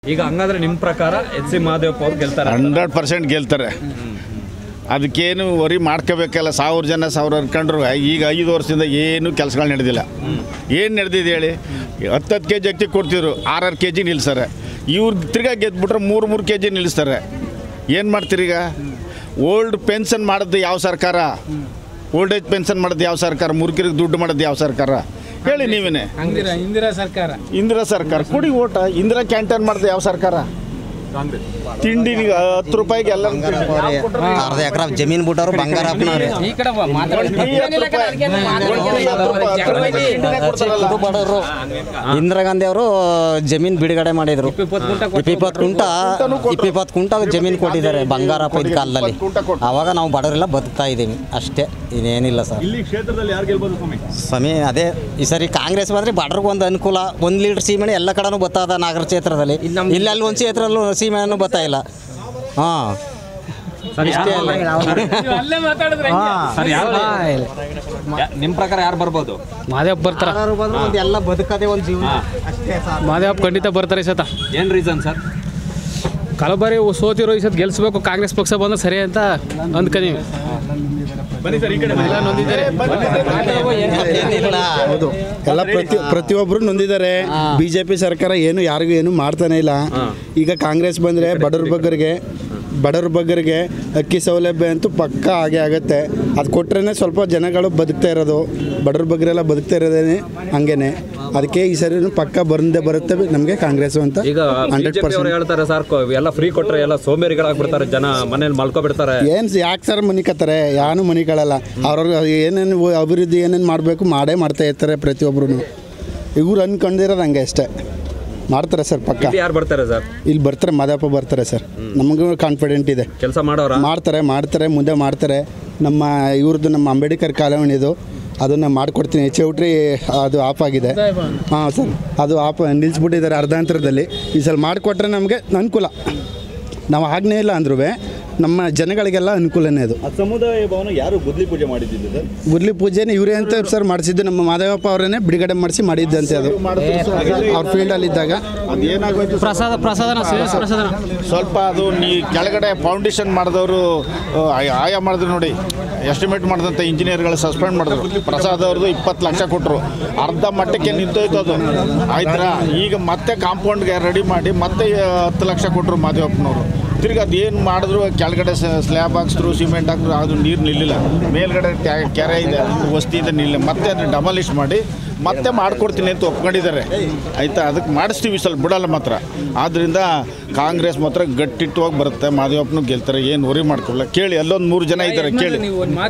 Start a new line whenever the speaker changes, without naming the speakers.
ಈಗ ಹಂಗಾದ್ರೆ ನಿಮ್ಮ ಪ್ರಕಾರ ಎಚ್ ಸಿ ಮಹಾದೇವಪ್ಪ ಅವ್ರು ಗೆಲ್ತಾರೆ
ಹಂಡ್ರೆಡ್ ಪರ್ಸೆಂಟ್ ಗೆಲ್ತಾರೆ ಅದಕ್ಕೇನು ವರಿ ಮಾಡ್ಕೋಬೇಕಲ್ಲ ಸಾವಿರ ಜನ ಸಾವಿರ ಅನ್ಕೊಂಡ್ರು ಈಗ ಐದು ವರ್ಷದಿಂದ ಏನು ಕೆಲಸಗಳು ನಡೆದಿಲ್ಲ ಏನು ನಡೆದಿದೆ ಹೇಳಿ ಹತ್ತು ಹತ್ತು ಕೆ ಜಿ ಅಕ್ಕಿ ಕೊಡ್ತಿದ್ರು ಆರಾರು ಕೆ ಜಿ ನಿಲ್ಸರೆ ಇವ್ರು ತಿರ್ಗಾ ಗೆದ್ಬಿಟ್ರೆ ಮೂರು ಮೂರು ಕೆ ಜಿ ನಿಲ್ಲಿಸ್ತಾರೆ ಏನು ಮಾಡ್ತೀರೀಗ ಓಲ್ಡ್ ಪೆನ್ಷನ್ ಮಾಡೋದು ಯಾವ ಸರ್ಕಾರ ಓಲ್ಡ್ ಏಜ್ ಪೆನ್ಷನ್ ಮಾಡೋದು ಯಾವ ಸರ್ಕಾರ ಮುರುಕಿರಿಗೆ ದುಡ್ಡು ಮಾಡೋದು ಯಾವ ಸರ್ಕಾರ ಹೇಳಿ ನೀವೇನೆ
ಇಂದಿರಾ ಇಂದಿರಾ ಸರ್ಕಾರ
ಇಂದಿರಾ ಸರ್ಕಾರ ಕೊಡಿ ಓಟ ಇಂದಿರಾ ಕ್ಯಾಂಟೀನ್ ಮಾಡಿದೆ ಯಾವ ಸರ್ಕಾರ ತಿಂಡಿ ಹತ್ತು ರೂಪಾಯಿಗೆ ಎಲ್ಲ
ಅರ್ಧ ಎಕರೆ ಜಮೀನ್ ಬಿಟ್ಟವ್ರು ಬಂಗಾರಪ್ಪನವ್ರೆ
ಈ ಕಡೆ ಬಾ, ಮಾತಾಡಿ.
ಬಡವರು ಇಂದಿರಾ ಗಾಂಧಿ ಅವರು ಜಮೀನ್ ಬಿಡುಗಡೆ ಮಾಡಿದ್ರು
ಇಪ್ಪತ್ತು ಗುಂಟ
ಇಪ್ಪತ್ತು ಕುಂಟ ಇಪ್ಪತ್ತು ಕುಂಟ ಜಮೀನ್ ಕೊಟ್ಟಿದ್ದಾರೆ ಬಂಗಾರಪ್ಪ ಇದ್ ಕಾಲದಲ್ಲಿ ಅವಾಗ ನಾವು ಬಡವರೆಲ್ಲ ಬದುಕ್ತಾ ಇದ್ದೀವಿ ಅಷ್ಟೇ ಇನ್ನೇನಿಲ್ಲ ಸರ್
ಇಲ್ಲಿ ಕ್ಷೇತ್ರದಲ್ಲಿ ಯಾರು ಗೆಲ್ಬೋದು ಸ್ವಾಮಿ
ಸ್ವಾಮಿ ಅದೇ ಈ ಸರಿ ಕಾಂಗ್ರೆಸ್ ಬಂದ್ರೆ ಬಡವ್ರಿಗೆ ಒಂದು ಅನುಕೂಲ ಒಂದು ಲೀಟರ್ ಸೀಮೆಣ್ಣೆ ಎಲ್ಲ ಕಡೆನೂ ಬರ್ತದ ನಾಗರ ಕ್ಷೇತ್ರದಲ್ಲಿ ಇಲ್ಲಿ ಅಲ್ಲಿ ಒಂದು ಕ್ಷೇತ್ರಲ್ಲೂ ಸೀಮೆಣ್ಣು ಬರ್ತಾ ಇಲ್ಲ ಹಾಂ ಇಷ್ಟೇ ಅಲ್ಲ
ನೀವು ಅಲ್ಲೇ ಮಾತಾಡಿದ್ರೆ ಹೆಂಗೆ?
ಸರ್ ಯಾರು ನಿಮ್ಮ ಪ್ರಕಾರ ಯಾರು ಬರ್ಬೋದು
ಮಾದೇವ್ ಬರ್ತಾರ
ಯಾರು ಬಂದ್ರು ಒಂದು ಎಲ್ಲ ಬದುಕದೆ ಒಂದು ಜೀವನ ಅಷ್ಟೇ ಸರ್
ಮಾದೇವ್ ಖಂಡಿತ ಬರ್ತಾರೆ ಈ ಸತ
ಏನು ರೀಸನ್ ಸರ್
ಕಲಬಾರಿ ಸೋತಿರೋ ಈ ಸತ ಗೆಲ್ಸ್ಬೇಕು ಕಾಂಗ್ರೆಸ್ ಪಕ್ಷ ಬಂದ್ರೆ ಸರಿ ಅಂತ ಅಂದ್ಕನೀವಿ
ಬನ್ನಿ ಸರ್ ಈ ಕಡೆ
ಎಲ್ಲ ನೊಂದಿದ್ದಾರೆ
ಏನಿಲ್ಲ
ಹೌದು ಎಲ್ಲ ಪ್ರತಿ ಪ್ರತಿಯೊಬ್ಬರು ನೊಂದಿದ್ದಾರೆ ಬಿಜೆಪಿ ಸರ್ಕಾರ ಏನು ಯಾರಿಗೂ ಏನು ಮಾಡ್ತಾನೆ ಇಲ್ಲ ಈಗ ಕಾಂಗ್ರೆಸ್ ಬಂದರೆ ಬಡವ್ರ ಬಗ್ಗರಿಗೆ ಬಡವ್ರ ಬಗ್ಗರಿಗೆ ಅಕ್ಕಿ ಸೌಲಭ್ಯ ಅಂತೂ ಪಕ್ಕ ಹಾಗೆ ಆಗುತ್ತೆ ಅದು ಕೊಟ್ರೇ ಸ್ವಲ್ಪ ಜನಗಳು ಬದುಕ್ತಾ ಇರೋದು ಬಡವ್ರ ಬಗ್ಗರೆಲ್ಲ ಬದುಕ್ತಾ ಇರೋದೇನೆ ಹಂಗೇನೆ ಅದಕ್ಕೆ ಈ ಸರಿ ಪಕ್ಕ ಬಂದೇ ಬರುತ್ತೆ ನಮಗೆ ಕಾಂಗ್ರೆಸ್ ಅಂತ
ಈಗ
ಹಂಡ್ರೆಡ್
ಬಿಜೆಪಿ ಅವ್ರು
ಪರ್ಸೆಂಟ್
ಹೇಳ್ತಾರೆ ಸರ್ ಕೊ- ಎಲ್ಲ ಫ್ರೀ ಕೊಟ್ರೆ ಎಲ್ಲ ಸೋಂಬೇರಿಗಳಾಗ್ಬಿಡ್ತಾರೆ ಜನ ಮನೇಲಿ ಮಲ್ಕೊಬಿಡ್ತಾರೆ
ಏನು ಯಾಕೆ ಸರ್ ಮನಿಕತ್ತಾರೆ ಯಾನು ಮನಿಗಳಲ್ಲ ಅವ್ರವ್ರು ಏನೇನು ಅಭಿವೃದ್ಧಿ ಏನೇನು ಮಾಡಬೇಕು ಮಾಡೇ ಮಾಡ್ತಾ ಇರ್ತಾರೆ ಪ್ರತಿಯೊಬ್ಬರು ಇವ್ರು ಅನ್ಕೊಂಡಿರೋದು ಹಂಗೆ ಅಷ್ಟೇ ಮಾಡ್ತಾರೆ ಸರ್ ಪಕ್ಕ
ಇಲ್ಲಿ ಯಾರು ಬರ್ತಾರೆ ಸರ್
ಇಲ್ಲಿ ಬರ್ತಾರೆ ಮಾದಪ್ಪ ಬರ್ತಾರೆ ಸರ್ ನಮಗೂ ಕಾನ್ಫಿಡೆಂಟ್ ಇದೆ
ಕೆಲಸ ಮಾಡೋರ
ಮಾಡ್ತಾರೆ ಮಾಡ್ತಾರೆ ಮುಂದೆ ಮಾಡ್ತಾರೆ ನಮ್ಮ ಇವ್ರದ್ದು ನಮ್ಮ ಅಂಬೇಡ್ಕರ್ ಕಾಲೋನಿದು ಅದನ್ನು ಮಾಡಿಕೊಡ್ತೀನಿ ಚೌಟ್ರಿ ಅದು ಆಫ್ ಆಗಿದೆ ಹಾಂ ಸರ್ ಅದು ಆಫ್ ನಿಲ್ಲಿಸ್ಬಿಟ್ಟಿದ್ದಾರೆ ಅರ್ಧಾಂತರದಲ್ಲಿ ಈ ಸಲ ಮಾಡಿಕೊಟ್ರೆ ನಮಗೆ ಅನುಕೂಲ ನಾವು ಆಗ್ನೇ ಇಲ್ಲ ಅಂದ್ರೂ ನಮ್ಮ ಜನಗಳಿಗೆಲ್ಲ ಅನುಕೂಲನೇ ಅದು
ಸಮುದಾಯ ಭವನ ಯಾರು ಗುದ್ಲಿ ಪೂಜೆ ಮಾಡಿದ್ದು ಸರ್
ಗುರ್ಲಿ ಪೂಜೆನೇ ಇವರೇ ಅಂತ ಸರ್ ಮಾಡಿಸಿದ್ದು ನಮ್ಮ ಮಾದೇವಪ್ಪ ಅವರನ್ನೇ ಬಿಡುಗಡೆ ಮಾಡಿಸಿ ಮಾಡಿದ್ದಂತೆ ಅದು ಅವ್ರ ಫೀಲ್ಡಲ್ಲಿ ಇದ್ದಾಗ
ಅದೇನಾಗೋಯ್ತು
ಪ್ರಸಾದ ಪ್ರಸಾದನ ಶ್ರೇಷ್ಠ ಪ್ರಸಾದನ
ಸ್ವಲ್ಪ ಅದು ನೀ ಕೆಳಗಡೆ ಫೌಂಡೇಶನ್ ಮಾಡಿದವರು ಆಯಾ ಮಾಡಿದ್ರು ನೋಡಿ ಎಸ್ಟಿಮೇಟ್ ಮಾಡಿದಂಥ ಇಂಜಿನಿಯರ್ಗಳು ಸಸ್ಪೆಂಡ್ ಮಾಡಿದ್ರು ಪ್ರಸಾದ್ ಅವ್ರದ್ದು ಇಪ್ಪತ್ತು ಲಕ್ಷ ಕೊಟ್ಟರು ಅರ್ಧ ಮಟ್ಟಕ್ಕೆ ನಿಂತೋಯ್ತು ಅದು ಆಯ್ತಾ ಈಗ ಮತ್ತೆ ಕಾಂಪೌಂಡ್ಗೆ ರೆಡಿ ಮಾಡಿ ಮತ್ತೆ ಹತ್ತು ಲಕ್ಷ ಕೊಟ್ಟರು ಮಾದೇವಪ್ಪನವರು ತಿರ್ಗಿ ಅದು ಏನು ಮಾಡಿದ್ರು ಕೆಳಗಡೆ ಸ್ಲ್ಯಾಬ್ ಹಾಕ್ಸಿದ್ರು ಸಿಮೆಂಟ್ ಹಾಕಿದ್ರು ಅದು ನೀರು ನಿಲ್ಲಿಲ್ಲ ಮೇಲ್ಗಡೆ ಟ್ಯಾ- ಕೆರೆ ಇದೆ ಅದು ವಸ್ತಿಯಿಂದ ನಿಲ್ಲ ಮತ್ತೆ ಅದನ್ನ ಡಮಾಲಿಷ್ ಮಾಡಿ ಮತ್ತೆ ಮಾಡ್ಕೊಡ್ತೀನಿ ಅಂತ ಒಪ್ಕೊಂಡಿದ್ದಾರೆ ಆಯ್ತಾ ಅದಕ್ಕೆ ಮಾಡಿಸ್ತೀವಿ ಸ್ವಲ್ಪ ಬಿಡಲ್ಲ ಮಾತ್ರ ಆದ್ದರಿಂದ ಕಾಂಗ್ರೆಸ್ ಮಾತ್ರ ಗಟ್ಟಿಟ್ಟವಾಗಿ ಬರುತ್ತೆ ಮಾದೇವಪ್ಪನು ಗೆಲ್ತಾರೆ ಏನು ವರಿ ಮಾಡ್ಕೊಳ್ಳಲ್ಲ ಕೇಳಿ ಅಲ್ಲೊಂದು ಮೂರು ಜನ ಇದ್ದಾರೆ ಕೇಳಿ
ನೀವು ಒಂದು ಮಾತು